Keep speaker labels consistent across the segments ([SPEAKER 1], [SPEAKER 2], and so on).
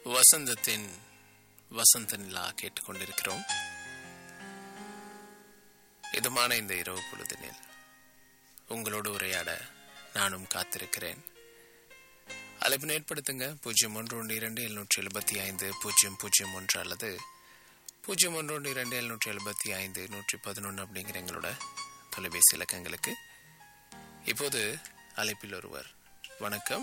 [SPEAKER 1] வசந்தத்தின் வசந்த நிலா கேட்டுக்கொண்டிருக்கிறோம் இதமான இந்த இரவு பொழுதினில் உங்களோடு உரையாட நானும் காத்திருக்கிறேன் அழைப்பு ஏற்படுத்துங்க பூஜ்ஜியம் ஒன்று ஒன்று இரண்டு எழுநூற்றி எழுபத்தி ஐந்து பூஜ்ஜியம் பூஜ்ஜியம் ஒன்று அல்லது பூஜ்ஜியம் ஒன்று ஒன்று இரண்டு எழுநூற்றி எழுபத்தி ஐந்து நூற்றி பதினொன்று அப்படிங்கிற எங்களோட தொலைபேசி இலக்கங்களுக்கு இப்போது அழைப்பில் ஒருவர் வணக்கம்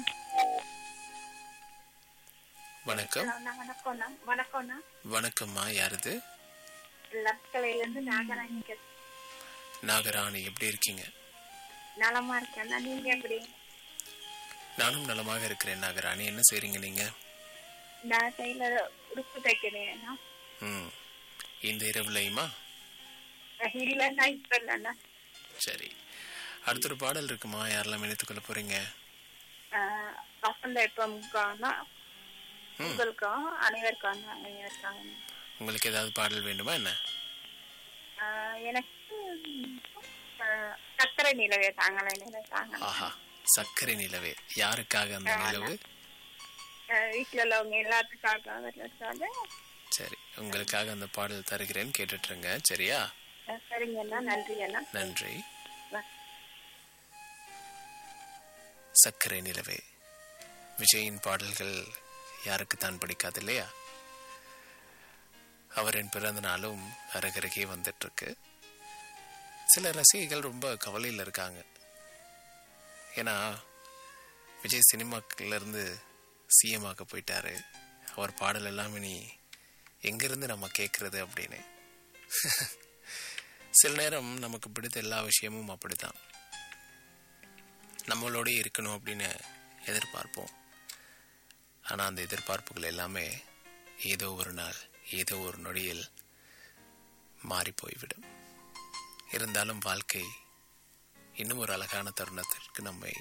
[SPEAKER 1] வணக்கம்
[SPEAKER 2] அண்ணா, வணக்கம்ண்ணா வணக்கம்ண்ணா
[SPEAKER 1] வணக்கம்மா யாருது
[SPEAKER 2] லட்கலையில இருந்து நாகராணி பேசுறேன்.
[SPEAKER 1] நாகராணி எப்படி இருக்கீங்க
[SPEAKER 2] நலமா இருக்கேன்னா நீங்க எப்படி
[SPEAKER 1] நானும் நலமாக இருக்கிறேன் நாகராணி என்ன செய்றீங்க நீங்க
[SPEAKER 2] நான் டெய்லர் உடுப்பு தைக்கிறேன்னா
[SPEAKER 1] ம் இந்த இரவுலையுமா
[SPEAKER 2] இல்லைன்னா இப்ப இல்லைண்ணா
[SPEAKER 1] சரி அடுத்த ஒரு பாடல் இருக்குமா யாரெல்லாம் இணைத்துக்கொள்ள போறீங்க
[SPEAKER 2] ஆஹ், வசந்த எப்பம்கானா
[SPEAKER 1] ம்.
[SPEAKER 2] உங்களுக்கும் அனைவருக்கான அனைவருக்காக
[SPEAKER 1] உங்களுக்கு ஏதாவது பாடல் வேண்டுமா என்ன
[SPEAKER 2] ஆஹ், எனக்கு ஆஹ், சக்கரை நிலவே தாங்களே நிலை தாங்க
[SPEAKER 1] ஆஹா சர்க்கரை நிலவே யாருக்காக அந்த நிலவு
[SPEAKER 2] வீட்டுல உள்ளவங்க எல்லாத்துக்காக வர்றதால
[SPEAKER 1] சரி உங்களுக்காக அந்த பாடல் தருகிறேன் கேட்டுட்டுருங்க சரியா
[SPEAKER 2] ஆஹ், சரிங்கண்ணா நன்றி அண்ணா
[SPEAKER 1] நன்றி
[SPEAKER 2] வ-
[SPEAKER 1] சர்க்கரை நிலவே விஜயின் பாடல்கள் யாருக்கு தான் பிடிக்காது இல்லையா அவரின் பிறந்த நாளும் அருகருகே வந்துட்டு இருக்கு சில ரசிகைகள் ரொம்ப கவலையில் இருக்காங்க ஏன்னா விஜய் சினிமாக்குல இருந்து சிஎம் ஆக போயிட்டாரு அவர் பாடல் எல்லாம் இனி எங்கிருந்து நம்ம கேட்கறது அப்படின்னு சில நேரம் நமக்கு பிடித்த எல்லா விஷயமும் அப்படித்தான் நம்மளோட இருக்கணும் அப்படின்னு எதிர்பார்ப்போம் ஆனால் அந்த எதிர்பார்ப்புகள் எல்லாமே ஏதோ ஒரு நாள் ஏதோ ஒரு நொடியில் மாறி போய்விடும் இருந்தாலும் வாழ்க்கை இன்னும் ஒரு அழகான தருணத்திற்கு நம்மை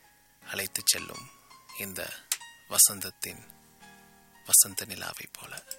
[SPEAKER 1] அழைத்துச் செல்லும் இந்த வசந்தத்தின் வசந்த நிலாவை போல